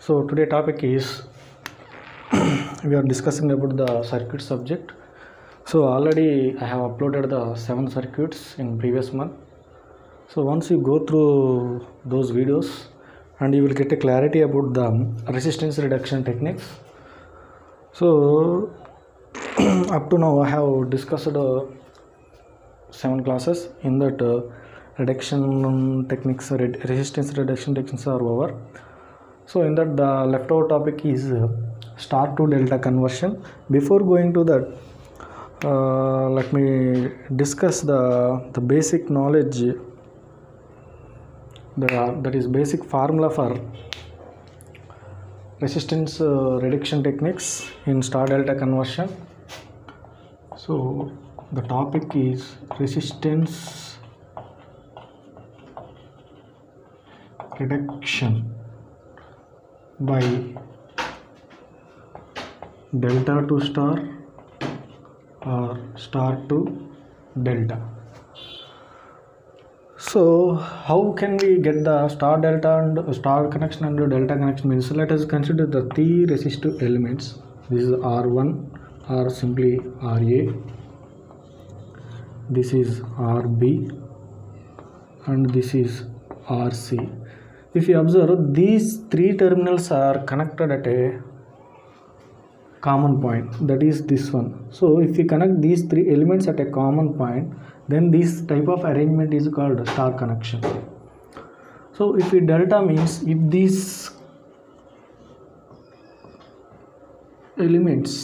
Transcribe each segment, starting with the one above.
So today topic is we are discussing about the circuit subject. So already I have uploaded the seven circuits in previous month. So once you go through those videos and you will get a clarity about the resistance reduction techniques. So up to now I have discussed uh, seven classes in that uh, reduction techniques red- resistance reduction techniques are over so in that the leftover topic is uh, star to delta conversion before going to that uh, let me discuss the the basic knowledge the that is basic formula for resistance uh, reduction techniques in star delta conversion so the topic is resistance reduction by delta to star or star to delta so how can we get the star delta and star connection and delta connection means let us consider the three resistive elements this is r1 or simply ra this is rb and this is rc if you observe these three terminals are connected at a common point that is this one so if we connect these three elements at a common point then this type of arrangement is called star connection so if we delta means if these elements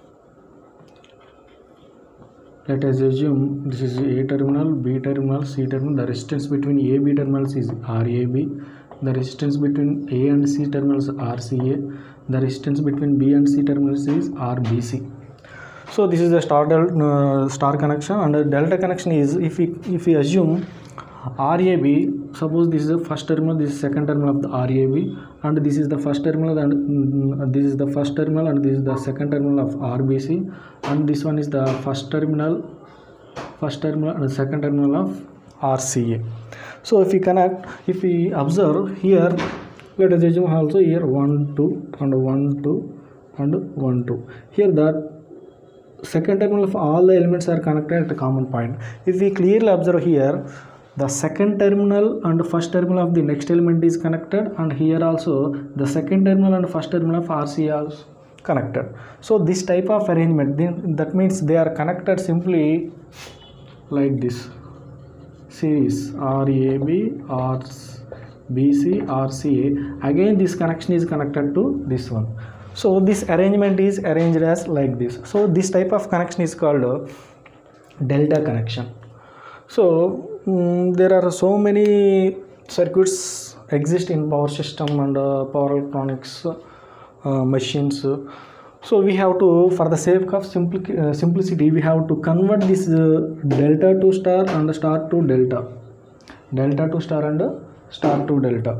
let us assume this is a terminal b terminal c terminal the resistance between a b terminals is rab the resistance between a and c terminals rca the resistance between b and c terminals is rbc so this is the star del, uh, star connection and the delta connection is if we if we assume rab suppose this is the first terminal this is second terminal of the rab and this is the first terminal and mm, this is the first terminal and this is the second terminal of rbc and this one is the first terminal first terminal and second terminal of rca so if we connect if we observe here let us assume also here 1 2 and 1 2 and 1 2 here that second terminal of all the elements are connected at a common point if we clearly observe here the second terminal and first terminal of the next element is connected and here also the second terminal and first terminal of rc is connected so this type of arrangement then that means they are connected simply like this series rab rbc rca again this connection is connected to this one so this arrangement is arranged as like this so this type of connection is called uh, delta connection so mm, there are so many circuits exist in power system and uh, power electronics uh, machines so we have to for the sake of simpli- uh, simplicity we have to convert this uh, delta to star and star to delta delta to star and star to delta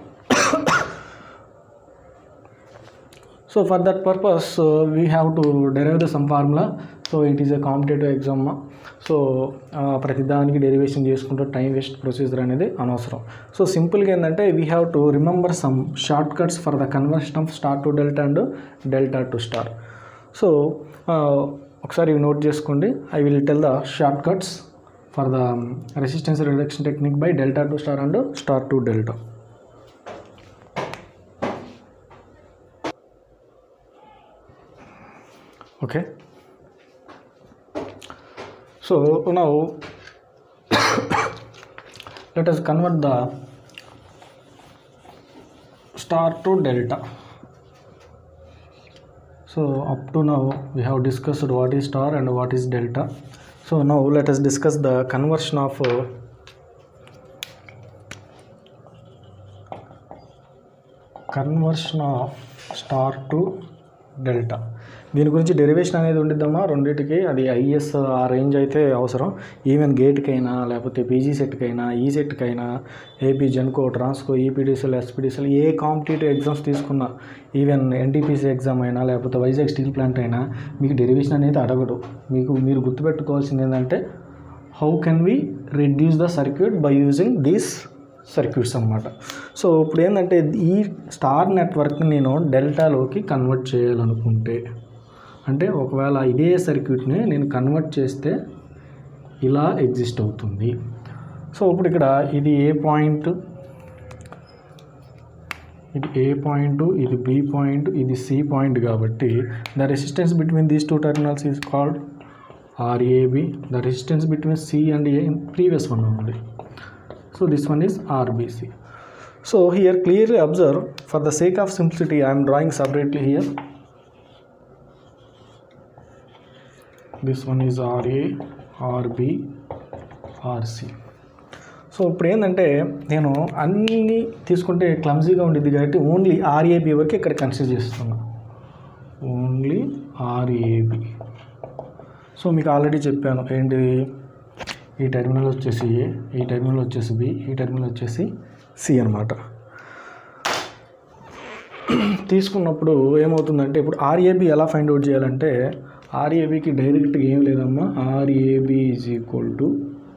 so for that purpose uh, we have to derive the some formula so it is a competitive exam so ప్రతిదానికి derivation చేసుకుంటూ time waste procedure అనేది అనవసరం so సింపుల్గా ఏంటంటే we have to remember some shortcuts for the conversion of star to delta and delta to star so ఒకసారి ఇవి note చేసుకోండి I will tell the shortcuts for the resistance reduction technique by delta to star and star to delta okay so now let us convert the star to delta so up to now we have discussed what is star and what is delta so now let us discuss the conversion of uh, conversion of star to delta దీని గురించి derivation అనేది ఉండిద్దామా రెండింటికి అది is ఆ range అయితే అవసరం even గేట్కైనా లేకపోతే PG సెట్కైనా ఈ సెట్కైనా ఏపీ జెన్కో ట్రాన్స్కో ఈపీడీసీఎల్ ఎస్పీడీసీఎల్ ఏ కాంపిటేటివ్ ఎగ్జామ్స్ తీసుకున్నా ఈవెన్ ఎన్టీపీసీ ఎగ్జామ్ అయినా లేకపోతే వైజాగ్ స్టీల్ ప్లాంట్ అయినా మీకు డెరివేషన్ అనేది అడగడు మీకు మీరు గుర్తుపెట్టుకోవాల్సింది ఏంటంటే how can we reduce the circuit by using these circuits అనమాట సో ఇప్పుడు ఏంటంటే ఈ స్టార్ నెట్వర్క్ని నేను డెల్టాలోకి కన్వర్ట్ చేయాలనుకుంటే అంటే ఒకవేళ ఇదే సర్క్యూట్ని నేను కన్వర్ట్ చేస్తే ఇలా ఎగ్జిస్ట్ అవుతుంది సో ఇప్పుడు ఇక్కడ ఇది ఏ పాయింట్ ఇది ఏ పాయింట్ ఇది బి పాయింట్ ఇది సి పాయింట్ కాబట్టి the resistance between these two terminals is called RAB the resistance between C and A previous one ఉంది so this one is RBC so here clearly observe for the sake of simplicity I'm drawing separately here this one is RA RB RC so ఇప్పుడు ఏంటంటే నేను అన్నీ తీసుకుంటే క్లమ్జీగా ఉండిద్ది కాబట్టి only RAB వరకు ఇక్కడ కన్సిడర్ చేస్తున్నా ఓన్లీ ఆర్ఏబి సో మీకు ఆల్రెడీ చెప్పాను ఏంటి ఈ టెర్మినల్ వచ్చేసి ఏ ఈ టెర్మినల్ వచ్చేసి బి ఈ టెర్మినల్ వచ్చేసి సి అనమాట తీసుకున్నప్పుడు ఏమవుతుందంటే ఇప్పుడు ఆర్ఏబి ఎలా ఫైండ్ అవుట్ చేయాలంటే ఆర్ఏబికి డైరెక్ట్గా ఏం లేదమ్మా ఆర్ఏబి ఈజ్ ఈక్వల్ టు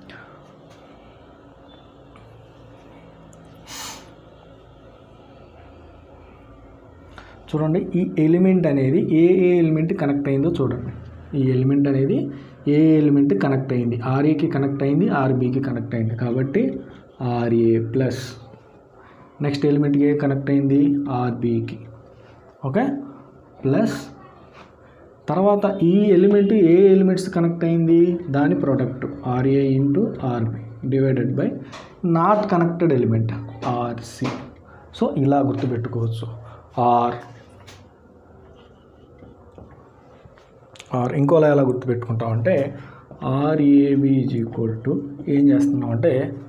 చూడండి ఈ ఎలిమెంట్ అనేది ఏ ఏ ఎలిమెంట్ కనెక్ట్ అయిందో చూడండి ఈ ఎలిమెంట్ అనేది ఏ ఎలిమెంట్ కనెక్ట్ అయింది ఆర్ఏకి కనెక్ట్ అయింది ఆర్బీకి కనెక్ట్ అయింది కాబట్టి ఆర్ఏ ప్లస్ నెక్స్ట్ ఎలిమెంట్కి ఏ కనెక్ట్ అయింది ఆర్బీకి ఓకే ప్లస్ తర్వాత ఈ ఎలిమెంట్ ఏ ఎలిమెంట్స్ కనెక్ట్ అయింది దాని product RA into RB divided by not connected element RC so ఇలా గుర్తుపెట్టుకోవచ్చు ఆర్ ఆర్ ఇంకోలా ఎలా గుర్తుపెట్టుకుంటాం అంటే ఆర్ఏబి ఈజ్ ఈక్వల్ టు ఏం చేస్తున్నాం అంటే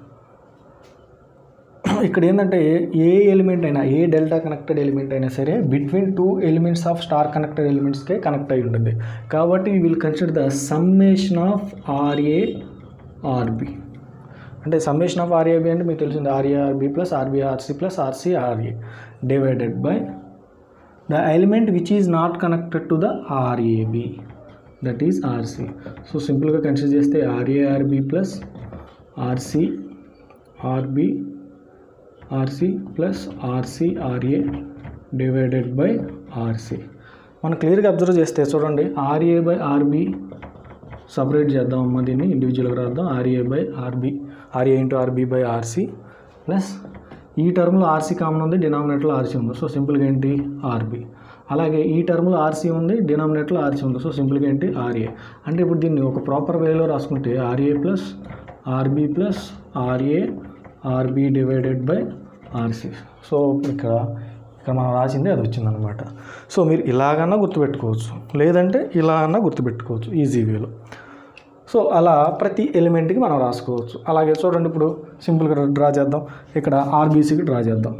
ఇక్కడ ఏంటంటే ఏ ఎలిమెంట్ అయినా ఏ డెల్టా కనెక్టెడ్ ఎలిమెంట్ అయినా సరే between two elements of star connected ఎలిమెంట్స్కే కనెక్ట్ అయి ఉంటుంది కాబట్టి will consider the summation of RA RB అంటే సమ్మేషన్ ఆఫ్ ఆర్ఏబి అంటే మీకు తెలిసింది RA RB plus RB RC plus RC RA divided by the element which is not connected to the RAB that is RC so సింపుల్గా consider చేస్తే RA RB plus RC RB RC plus RC RA divided by RC మనం క్లియర్గా observe చేస్తే చూడండి RA by RB separate చేద్దాం అమ్మ దీన్ని ఇండివిజువల్గా రాద్దాం RA by RB RA into RB by RC plus ఈ టర్మ్లో ఆర్సీ కామన్ ఉంది డినామినేటర్లో ఆర్సీ ఉంది సో సింపుల్గా ఏంటి ఆర్బి అలాగే ఈ టర్మ్లో ఆర్సీ ఉంది డినామినేటర్లో ఆర్సీ ఉంది సో సింపుల్గా ఏంటి ఆర్ఏ అంటే ఇప్పుడు దీన్ని ఒక ప్రాపర్ వేలో రాసుకుంటే RA plus RB plus RA RB divided by RC so ఇక్కడ ఇక్కడ మనం రాసింది అది వచ్చిందనమాట సో మీరు ఇలాగన్నా గుర్తుపెట్టుకోవచ్చు లేదంటే ఇలా అన్నా గుర్తుపెట్టుకోవచ్చు ఈజీ వేలో సో అలా ప్రతి ఎలిమెంట్కి మనం రాసుకోవచ్చు అలాగే చూడండి ఇప్పుడు సింపుల్గా డ్రా చేద్దాం ఇక్కడ ఆర్బీసీకి డ్రా చేద్దాం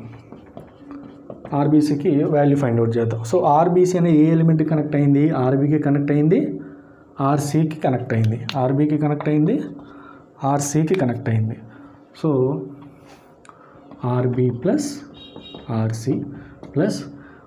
ఆర్బీసీకి వాల్యూ ఫైండ్ అవుట్ చేద్దాం సో ఆర్బీసీ అనే ఏ ఎలిమెంట్కి కనెక్ట్ అయింది ఆర్బీకి కనెక్ట్ అయింది ఆర్సీకి కనెక్ట్ అయింది ఆర్బీకి కనెక్ట్ అయింది ఆర్సీకి కనెక్ట్ అయింది so RB plus RC plus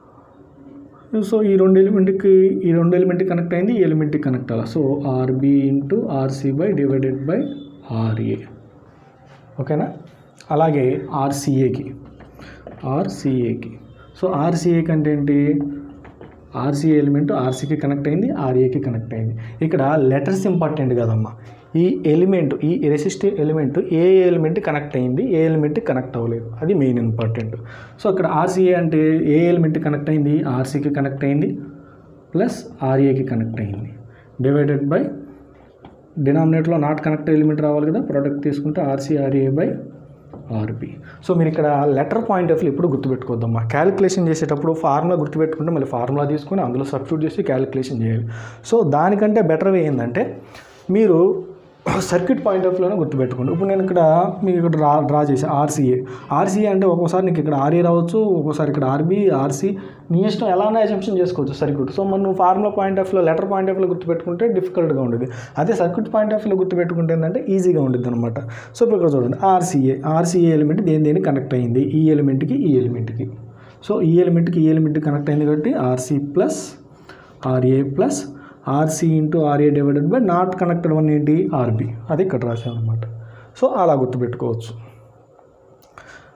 so ఈ రెండు ఎలిమెంట్కి ఈ రెండు ఎలిమెంట్కి కనెక్ట్ అయింది ఈ ఎలిమెంట్కి కనెక్ట్ అవ్వాలి so RB into RC by divided by RA ఓకేనా అలాగే ఆర్సీఏకి ఆర్సీఏకి సో ఆర్సీఏకి అంటే ఏంటి ఆర్సీ ఎలిమెంట్ ఆర్సీకి కనెక్ట్ అయింది ఆర్ఏకి కనెక్ట్ అయింది ఇక్కడ లెటర్స్ ఇంపార్టెంట్ కదమ్మా ఈ ఎలిమెంట్ ఈ రెసిస్టివ్ ఎలిమెంట్ ఏ ఎలిమెంట్ కనెక్ట్ అయింది ఏ ఎలిమెంట్ కనెక్ట్ అవ్వలేదు అది మెయిన్ ఇంపార్టెంట్ సో ఇక్కడ ఆర్సీఏ అంటే ఏ ఎలిమెంట్ కనెక్ట్ అయింది ఆర్సీకి కనెక్ట్ అయింది ప్లస్ ఆర్ఏకి కనెక్ట్ అయింది డివైడెడ్ బై డినామినేటర్లో నాట్ కనెక్ట్ ఎలిమెంట్ రావాలి కదా ప్రోడక్ట్ తీసుకుంటే ఆర్సీఆర్ఏ బై ఆర్బి సో మీరు ఇక్కడ లెటర్ పాయింట్ ఆఫ్ వ్యూ ఎప్పుడు గుర్తుపెట్టుకోవద్దమ్మా క్యాలిక్యులేషన్ చేసేటప్పుడు ఫార్ములా గుర్తుపెట్టుకుంటే మళ్ళీ ఫార్ములా తీసుకొని అందులో సబ్స్టిట్యూట్ చేసి క్యాలిక్యులేషన్ చేయాలి సో దానికంటే బెటర్ వే ఏంటంటే మీరు సర్క్యూట్ పాయింట్ ఆఫ్ వ్యూలోనే గుర్తుపెట్టుకోండి ఇప్పుడు నేను ఇక్కడ మీకు ఇక్కడ డ్రా డ్రా చేసాను ఆర్సీఏ ఆర్సీఏ అంటే ఒక్కోసారి నీకు ఇక్కడ ఆర్ఏ రావచ్చు ఒక్కోసారి ఇక్కడ ఆర్బీ ఆర్సీ నీ ఇష్టం ఎలానే అజంప్షన్ చేసుకోవచ్చు సర్క్యూట్ సో మనం formula point of view letter point of view గుర్తుపెట్టుకుంటే డిఫికల్ట్గా ఉండేది అదే సర్క్యూట్ పాయింట్ ఆఫ్ వ్యూ గుర్తుపెట్టుకుంటే ఏంటంటే ఈజీగా ఉంటుంది అనమాట సో ఇప్పుడు ఇక్కడ చూడండి ఆర్సీఏ ఆర్సీఏ ఎలిమెంట్ దేని దేని కనెక్ట్ అయింది ఈ ఎలిమెంట్కి ఈ ఎలిమెంట్కి సో ఈ ఎలిమెంట్కి ఈ ఎలిమెంట్కి కనెక్ట్ అయింది కాబట్టి RC plus RA plus RC into RA divided by not connected one ఏంటి ఆర్బి అది ఇక్కడ రాసాం అనమాట సో అలా గుర్తుపెట్టుకోవచ్చు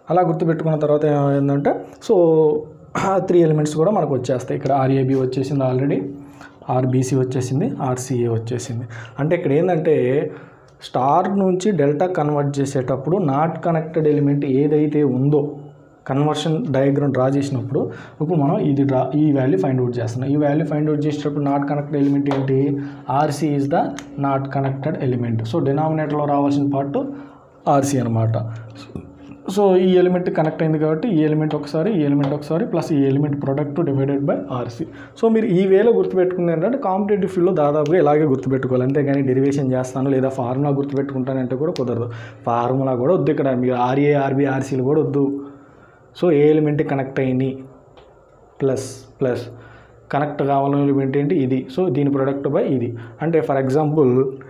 అలా గుర్తుపెట్టుకున్న తర్వాత ఏంటంటే సో త్రీ ఎలిమెంట్స్ కూడా మనకు వచ్చేస్తాయి ఇక్కడ ఆర్ఏబి వచ్చేసింది ఆల్రెడీ ఆర్బీసీ వచ్చేసింది ఆర్సీఏ వచ్చేసింది అంటే ఇక్కడ ఏంటంటే స్టార్ నుంచి డెల్టా కన్వర్ట్ చేసేటప్పుడు నాట్ కనెక్టెడ్ ఎలిమెంట్ ఏదైతే ఉందో కన్వర్షన్ డయాగ్రామ్ డ్రా చేసినప్పుడు ఇప్పుడు మనం ఇది డ్రా ఈ వాల్యూ ఫైండ్ అవుట్ చేస్తున్నాం ఈ వాల్యూ ఫైండ్ అవుట్ చేసేటప్పుడు నాట్ కనెక్టెడ్ ఎలిమెంట్ ఏంటి RC is the not connected element so డినామినేటర్లో రావాల్సిన పార్ట్ ఆర్సీ అనమాట సో ఈ ఎలిమెంట్ కనెక్ట్ అయింది కాబట్టి ఈ ఎలిమెంట్ ఒకసారి ఈ ఎలిమెంట్ ఒకసారి ప్లస్ ఈ element product divided by RC so మీరు ఈ వేలో గుర్తుపెట్టుకుంది ఏంటంటే కాంపిటేటివ్ ఫీల్డ్లో దాదాపుగా ఇలాగే గుర్తుపెట్టుకోవాలి అంతేగాని డెరివేషన్ చేస్తాను లేదా ఫార్ములా గుర్తుపెట్టుకుంటానంటే కూడా కుదరదు ఫార్ములా కూడా వద్దు ఇక్కడ మీరు ఆర్ఏ ఆర్బీ ఆర్సీలు కూడా వద్దు సో ఏ ఎలిమెంట్ కనెక్ట్ అయింది ప్లస్ ప్లస్ కనెక్ట్ కావాలని ఎలిమెంట్ ఏంటి ఇది సో దీని ప్రొడక్ట్ బై ఇది అంటే ఫర్ ఎగ్జాంపుల్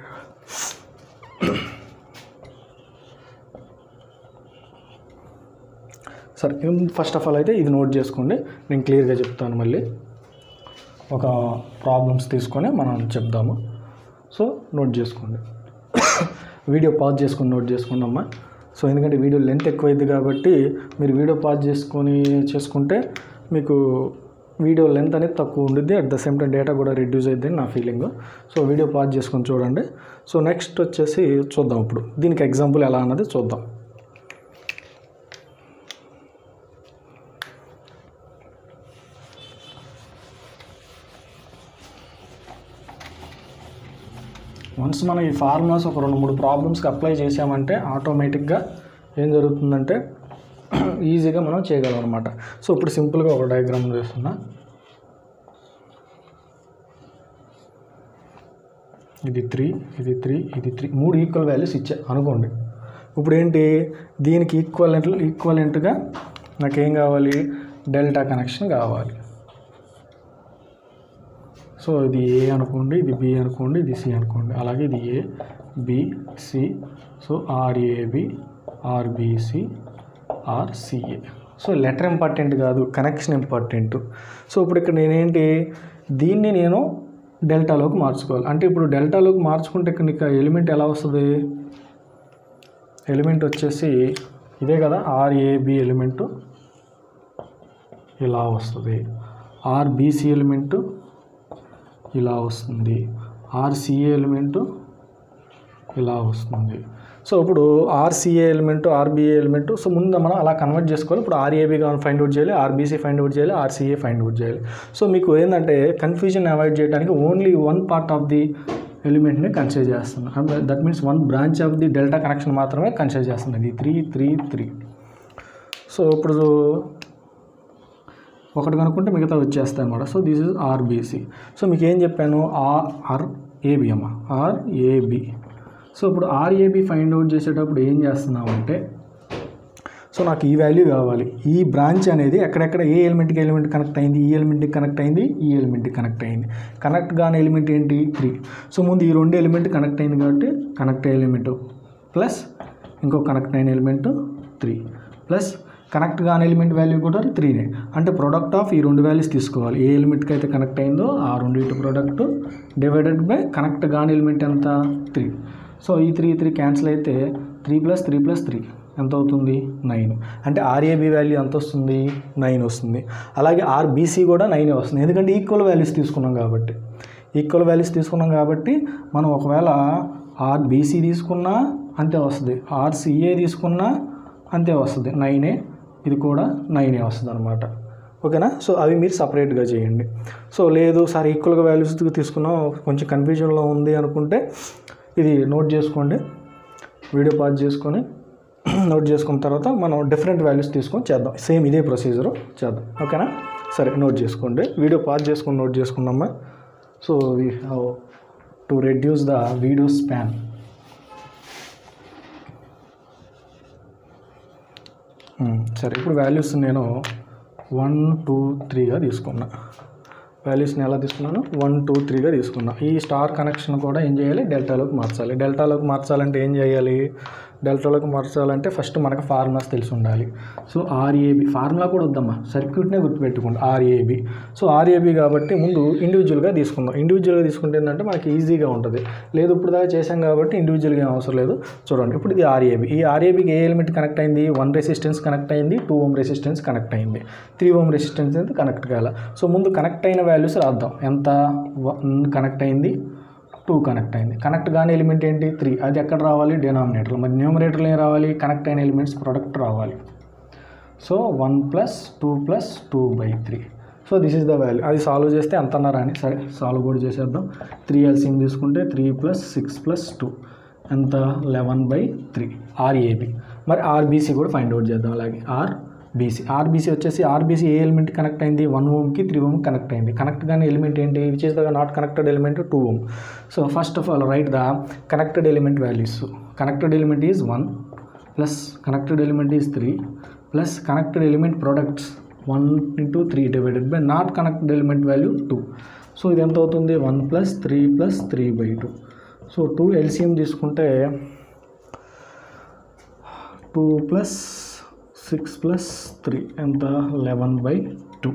సరే ఫస్ట్ ఆఫ్ ఆల్ అయితే ఇది నోట్ చేసుకోండి నేను క్లియర్గా చెప్తాను మళ్ళీ ఒక ప్రాబ్లమ్స్ తీసుకొని మనం చెప్దాము సో నోట్ చేసుకోండి వీడియో పాజ్ చేసుకొని నోట్ చేసుకోండి అమ్మా సో ఎందుకంటే వీడియో లెంత్ ఎక్కువైంది కాబట్టి మీరు వీడియో పాజ్ చేసుకొని చేసుకుంటే మీకు వీడియో లెంత్ అనేది తక్కువ ఉండిద్ది at the same time data కూడా రిడ్యూస్ అయింది నా ఫీలింగ్ సో వీడియో పాజ్ చేసుకొని చూడండి సో నెక్స్ట్ వచ్చేసి చూద్దాం ఇప్పుడు దీనికి ఎగ్జాంపుల్ ఎలా అన్నది చూద్దాం వన్స్ మనం ఈ ఫార్ములాస్ ఒక రెండు మూడు ప్రాబ్లమ్స్కి అప్లై చేసామంటే ఆటోమేటిక్గా ఏం జరుగుతుందంటే ఈజీగా మనం చేయగలం అనమాట సో ఇప్పుడు సింపుల్గా ఒక డయాగ్రామ్ చేస్తున్నా ఇది త్రీ ఇది త్రీ ఇది త్రీ మూడు ఈక్వల్ వాల్యూస్ ఇచ్చా అనుకోండి ఇప్పుడు ఏంటి దీనికి ఈక్వలెంట్ ఈక్వలెంట్గా నాకేం కావాలి డెల్టా కనెక్షన్ కావాలి సో ఇది ఏ అనుకోండి ఇది బి అనుకోండి ఇది సి అనుకోండి అలాగే ఇది A B C so RAB RBC RCA so letter important కాదు కనెక్షన్ ఇంపార్టెంట్ సో ఇప్పుడు ఇక్కడ నేనేంటి దీన్ని నేను డెల్టాలోకి మార్చుకోవాలి అంటే ఇప్పుడు డెల్టాలోకి మార్చుకుంటే ఇక్కడ నీకు ఎలిమెంట్ ఎలా వస్తుంది ఎలిమెంట్ వచ్చేసి ఇదే కదా ఆర్ఏబి ఎలిమెంటు ఇలా వస్తుంది ఆర్బిసి ఎలిమెంటు ఇలా వస్తుంది ఆర్సిఏ ఎలిమెంటు ఇలా వస్తుంది సో ఇప్పుడు RCA element RBA element so ముందు మనం అలా కన్వర్ట్ చేసుకోవాలి ఇప్పుడు ఆర్ఏబీ ఫైండ్ అవుట్ చేయాలి ఆర్బీసీ ఫైండ్ అవుట్ చేయాలి ఆర్సీఏ ఫైండ్ అవుట్ చేయాలి సో మీకు ఏంటంటే కన్ఫ్యూజన్ అవాయిడ్ చేయడానికి only one part of the ఎలిమెంట్ని కన్సిడర్ చేస్తున్నాను that means one branch of the delta connection మాత్రమే కన్సిడర్ చేస్తుంది ఇది త్రీ త్రీ త్రీ సో ఇప్పుడు ఒకటి కనుక్కుంటే మిగతా వచ్చేస్తాయి అనమాట so this is RBC so మీకు ఏం చెప్పాను ఆర్ ఆర్ ఏబి అమ్మ ఆర్ఏబి సో ఇప్పుడు ఆర్ఏబి ఫైండ్ అవుట్ చేసేటప్పుడు ఏం చేస్తున్నామంటే సో నాకు ఈ వాల్యూ కావాలి ఈ బ్రాంచ్ అనేది ఎక్కడెక్కడ ఏ ఎలిమెంట్కి ఎలిమెంట్ కనెక్ట్ అయింది ఈ ఎలిమెంట్కి కనెక్ట్ అయింది ఈ ఎలిమెంట్కి కనెక్ట్ అయింది కనెక్ట్ కాని ఎలిమెంట్ ఏంటి త్రీ సో ముందు ఈ రెండు ఎలిమెంట్ కనెక్ట్ అయింది కాబట్టి కనెక్ట్ ఎలిమెంట్ ప్లస్ ఇంకో కనెక్ట్ అయిన ఎలిమెంట్ త్రీ ప్లస్ కనెక్ట్ కాని ఎలిమెంట్ వాల్యూ కూడా త్రీనే అంటే ప్రొడక్ట్ ఆఫ్ ఈ రెండు వాల్యూస్ తీసుకోవాలి ఏ ఎలిమెంట్కి అయితే కనెక్ట్ అయిందో ఆ రెండింటి ప్రొడక్ట్ డివైడెడ్ బై కనెక్ట్ కాని ఎలిమెంట్ ఎంత త్రీ సో ఈ త్రీ త్రీ క్యాన్సిల్ అయితే three plus three plus three ఎంత అవుతుంది నైన్ అంటే ఆర్ఏబి వాల్యూ ఎంత వస్తుంది నైన్ వస్తుంది అలాగే ఆర్బీసీ కూడా నైనే వస్తుంది ఎందుకంటే ఈక్వల్ వాల్యూస్ తీసుకున్నాం కాబట్టి ఈక్వల్ వాల్యూస్ తీసుకున్నాం కాబట్టి మనం ఒకవేళ ఆర్బీసీ తీసుకున్నా అంతే వస్తుంది ఆర్సీఏ తీసుకున్నా అంతే వస్తుంది నైనే ఇది కూడా నైనే వస్తుంది అనమాట ఓకేనా సో అవి మీరు సపరేట్గా చేయండి సో లేదు సార్ ఈక్వల్గా వాల్యూస్ తీసుకున్నాం కొంచెం కన్ఫ్యూజన్లో ఉంది అనుకుంటే ఇది నోట్ చేసుకోండి వీడియో పాజ్ చేసుకొని నోట్ చేసుకున్న తర్వాత మనం డిఫరెంట్ వాల్యూస్ తీసుకొని చేద్దాం సేమ్ ఇదే ప్రొసీజర్ చేద్దాం ఓకేనా సరే నోట్ చేసుకోండి వీడియో పాజ్ చేసుకొని నోట్ చేసుకున్నామా so we have to reduce the video span సరే ఇప్పుడు వాల్యూస్ నేను వన్ టూ త్రీగా తీసుకున్నా వాల్యూస్ని ఎలా తీసుకున్నాను వన్ టూ త్రీగా తీసుకున్నా ఈ స్టార్ కనెక్షన్ కూడా ఏం చేయాలి డెల్టాలోకి మార్చాలి డెల్టాలోకి మార్చాలంటే ఏం చేయాలి డెల్టాలోకి మార్చాలంటే ఫస్ట్ మనకు ఫార్ములాస్ తెలిసి ఉండాలి సో ఆర్ఏబి ఫార్ములా కూడా వద్దమ్మా సర్క్యూట్నే గుర్తుపెట్టుకోండి ఆర్ఏబి సో ఆర్ఏబి కాబట్టి ముందు ఇండివిజువల్గా తీసుకుందాం ఇండివిజువల్గా తీసుకుంటే ఏంటంటే మనకి ఈజీగా ఉంటుంది లేదు ఇప్పుడు దాకా చేసాం కాబట్టి ఇండివిజువల్గా ఏం అవసరం లేదు చూడండి ఇప్పుడు ఇది ఆర్ఏబి ఈ ఆర్ఏబికి ఏ ఎలిమెంట్ కనెక్ట్ అయింది వన్ రెసిస్టెన్స్ కనెక్ట్ అయింది టూ ఓమ్ రెసిస్టెన్స్ కనెక్ట్ అయింది త్రీ ఓమ్ రెసిస్టెన్స్ అయితే కనెక్ట్ కాల సో ముందు కనెక్ట్ అయిన వాల్యూస్ రాద్దాం ఎంత వన్ కనెక్ట్ అయింది టూ కనెక్ట్ అయింది కనెక్ట్ కాని ఎలిమెంట్ ఏంటి త్రీ అది ఎక్కడ రావాలి డినామినేటర్ మరి న్యూమరేటర్లో ఏం రావాలి కనెక్ట్ అయిన ఎలిమెంట్స్ ప్రొడక్ట్ రావాలి so one plus two plus two by three so this is the value అది సాల్వ్ చేస్తే ఎంత అన్నారా అని సరే సాల్వ్ కూడా చేసేద్దాం త్రీ ఎల్సిఎం తీసుకుంటే three plus six plus two ఎంత లెవెన్ బై త్రీ ఆర్ఏబి మరి ఆర్బీసీ కూడా ఫైండ్ అవుట్ చేద్దాం అలాగే ఆర్బీసీ ఆర్బీసీ వచ్చేసి ఆర్బీసీ ఏ ఎలిమెంట్ కనెక్ట్ అయింది వన్ ఓమ్కి త్రీ ఓమ్ కనెక్ట్ అయింది కనెక్ట్ కానీ ఎలిమెంట్ ఏంటి which is the not connected element two ohm so first of all right the connected element values connected element is one plus connected element is three plus connected element products one into three divided by not connected element value two so ఇది ఎంత అవుతుంది one plus three plus three by two so two LCM తీసుకుంటే two plus six plus three ఎంత eleven by two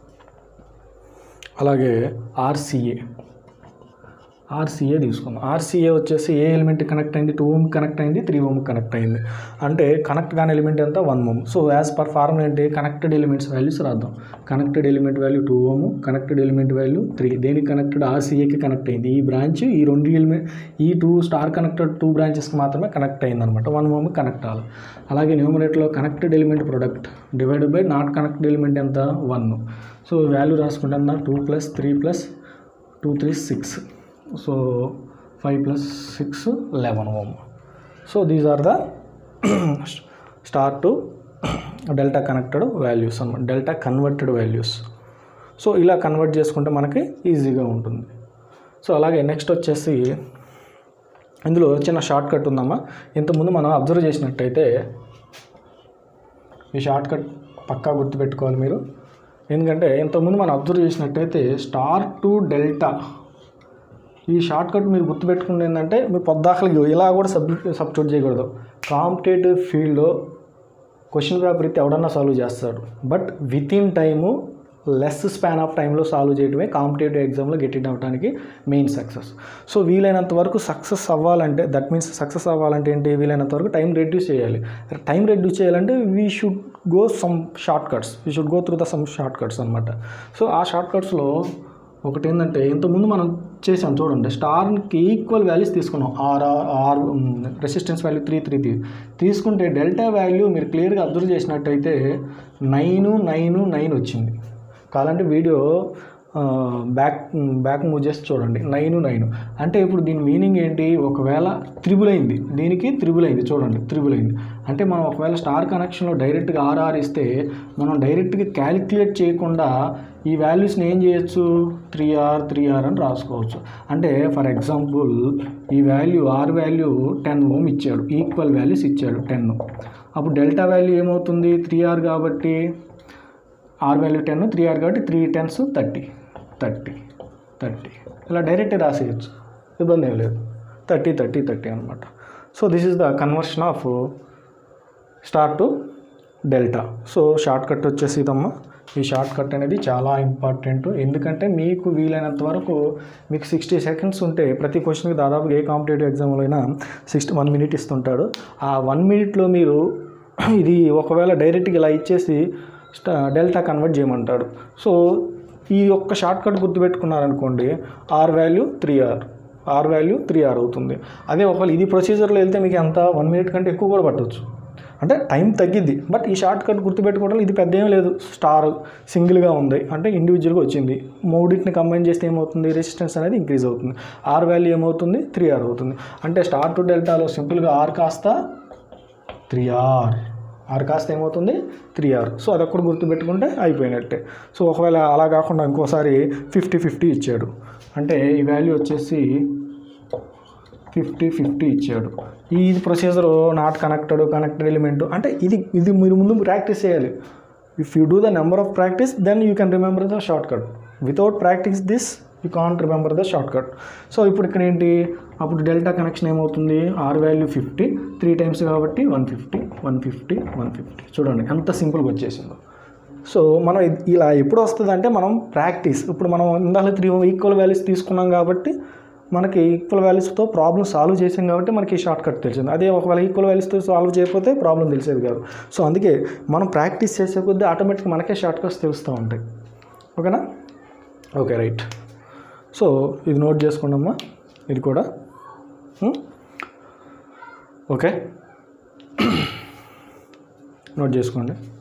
అలాగే RCA RCA తీసుకుందాం RCA వచ్చేసి ఏ element connect అయింది టూ ఓమ్ కనెక్ట్ అయింది త్రీ ఓమ్ కనెక్ట్ అయింది అంటే కనెక్ట్ కాని ఎలిమెంట్ ఎంత one ohm so as per formula ఏంటి కనెక్టెడ్ ఎలిమెంట్స్ వాల్యూస్ రాద్దాం connected element value two ohm connected element value three దేనికి కనెక్టెడ్ ఆర్సీఏకి కనెక్ట్ అయింది ఈ బ్రాంచ్ ఈ రెండు ఎలిమెంట్ ఈ టూ స్టార్ కనెక్టెడ్ టూ బ్రాంచెస్కి మాత్రమే కనెక్ట్ అయింది అనమాట వన్ ఓమ్ కనెక్ట్ అవ్వాలి అలాగే న్యూమరేట్లో connected element product divided by not connected element ఎంత వన్ సో వాల్యూ రాసుకుంటున్నా two plus three plus two three six so five plus six eleven ohm so these are the star to delta connected values అనమాట delta converted values so ఇలా convert చేసుకుంటే మనకి ఈజీగా ఉంటుంది so అలాగే next వచ్చేసి ఇందులో చిన్న షార్ట్ కట్ ఉందమ్మా ఇంతకుముందు మనం అబ్జర్వ్ చేసినట్టయితే ఈ షార్ట్ కట్ పక్కా గుర్తుపెట్టుకోవాలి మీరు ఎందుకంటే ఇంతకుముందు మనం అబ్జర్వ్ చేసినట్టయితే స్టార్ టు డెల్టా ఈ షార్ట్ కట్ మీరు గుర్తుపెట్టుకుంటే ఏంటంటే మీరు పొద్దాకలకి ఇలా కూడా సబ్జెక్ట్ సబ్స్టిట్యూట్ చేయకూడదు కాంపిటేటివ్ ఫీల్డ్లో క్వశ్చన్ పేపర్ అయితే ఎవడన్నా సాల్వ్ చేస్తాడు but within time less span of టైంలో సాల్వ్ చేయడమే కాంపిటేటివ్ ఎగ్జామ్లో గెట్ ఇట్ అవడానికి మెయిన్ సక్సెస్ సో వీలైనంత వరకు సక్సెస్ అవ్వాలంటే దట్ మీన్స్ సక్సెస్ అవ్వాలంటే ఏంటి వీలైనంత వరకు టైం రెడ్యూస్ చేయాలి టైం రెడ్యూస్ చేయాలంటే we should go some shortcuts we should go through the some shortcuts అనమాట సో ఆ షార్ట్ కట్స్లో ఒకటి ఏంటంటే ఇంతకుముందు మనం చేసాం చూడండి స్టార్కి ఈక్వల్ వాల్యూస్ తీసుకున్నాం R R resistance value three three three తీసుకుంటే డెల్టా వాల్యూ మీరు క్లియర్గా అబ్జర్వ్ చేసినట్టయితే నైన్ నైన్ నైన్ వచ్చింది కావాలంటే వీడియో బ్యాక్ బ్యాక్ మూవ్ చేసి చూడండి నైన్ నైన్ అంటే ఇప్పుడు దీని మీనింగ్ ఏంటి ఒకవేళ త్రిబుల్ అయింది దీనికి త్రిబుల్ అయింది చూడండి త్రిబుల్ అయింది అంటే మనం ఒకవేళ స్టార్ కనెక్షన్లో డైరెక్ట్గా ఆర్ఆర్ ఇస్తే మనం డైరెక్ట్గా క్యాలిక్యులేట్ చేయకుండా ఈ వాల్యూస్ని ఏం చేయొచ్చు త్రీ ఆర్ త్రీ ఆర్ అని రాసుకోవచ్చు అంటే ఫర్ ఎగ్జాంపుల్ ఈ value R value ten ohm ఇచ్చాడు ఈక్వల్ వాల్యూస్ ఇచ్చాడు టెన్ అప్పుడు డెల్టా వాల్యూ ఏమవుతుంది త్రీ ఆర్ కాబట్టి R value ten three R కాబట్టి three tens thirty thirty thirty ఇలా డైరెక్ట్ రాసేయచ్చు ఇబ్బంది ఏం లేదు థర్టీ థర్టీ థర్టీ అనమాట so this is the conversion of star to delta so shortcut వచ్చేసి ఇదమ్మా ఈ షార్ట్ కట్ అనేది చాలా ఇంపార్టెంట్ ఎందుకంటే మీకు వీలైనంత వరకు మీకు సిక్స్టీ సెకండ్స్ ఉంటే ప్రతి క్వశ్చన్కి దాదాపు ఏ కాంపిటేటివ్ ఎగ్జామ్లో అయినా సిక్స్టీ వన్ మినిట్ ఇస్తుంటాడు ఆ వన్ మినిట్లో మీరు ఇది ఒకవేళ డైరెక్ట్గా ఇలా ఇచ్చేసి స్టా డెల్టా కన్వర్ట్ చేయమంటాడు సో ఈ ఒక్క షార్ట్ కట్ గుర్తుపెట్టుకున్నారనుకోండి R value three R R value three R అవుతుంది అదే ఒకవేళ ఇది ప్రొసీజర్లో వెళ్తే మీకు ఎంత వన్ మినిట్ కంటే ఎక్కువ కూడా పట్టవచ్చు అంటే టైం తగ్గిద్ది బట్ ఈ షార్ట్ కట్ గుర్తుపెట్టుకోవడం ఇది పెద్ద ఏం లేదు స్టార్ సింగిల్గా ఉంది అంటే ఇండివిజువల్గా వచ్చింది మూడింటిని కంబైన్ చేస్తే ఏమవుతుంది రెసిస్టెన్స్ అనేది ఇంక్రీజ్ అవుతుంది ఆర్ వాల్యూ ఏమవుతుంది త్రీ ఆర్ అవుతుంది అంటే స్టార్ టు డెల్టాలో సింపుల్గా ఆర్ కాస్త త్రీ ఆర్ ఆర్ కాస్త ఏమవుతుంది త్రీ ఆర్ సో అదొక్కటి గుర్తుపెట్టుకుంటే అయిపోయినట్టే సో ఒకవేళ అలా కాకుండా ఇంకోసారి ఫిఫ్టీ ఫిఫ్టీ ఇచ్చాడు అంటే ఈ వాల్యూ వచ్చేసి ఫిఫ్టీ ఫిఫ్టీ ఇచ్చాడు ఈ procedure not connected connected element అంటే ఇది ఇది మీరు ముందు ప్రాక్టీస్ చేయాలి if you do the number of practice then you can remember the shortcut without practice this you can't remember the shortcut so ఇప్పుడు ఇక్కడ ఏంటి అప్పుడు డెల్టా కనెక్షన్ ఏమవుతుంది R value fifty three times కాబట్టి one fifty one fifty one fifty చూడండి ఎంత సింపుల్గా వచ్చేసిందో సో మనం ఇ- ఇలా ఎప్పుడు వస్తుంది అంటే మనం ప్రాక్టీస్ ఇప్పుడు మనం ఇందాక త్రీ ఈక్వల్ వాల్యూస్ తీసుకున్నాం కాబట్టి మనకి ఈక్వల్ వాల్యూస్తో ప్రాబ్లమ్ సాల్వ్ చేసాం కాబట్టి మనకి షార్ట్ కట్ తెలిసింది అదే ఒకవేళ ఈక్వల్ వాల్యూస్తో సాల్వ్ చేయకపోతే ప్రాబ్లం తెలిసేది కాదు సో అందుకే మనం ప్రాక్టీస్ చేసే కొద్దీ ఆటోమేటిక్ మనకే షార్ట్ కట్స్ తెలుస్తూ ఉంటాయి ఓకేనా ఓకే రైట్ సో ఇది నోట్ చేసుకోండమ్మా ఇది కూడా ఉం? ఓకే నోట్ చేసుకోండి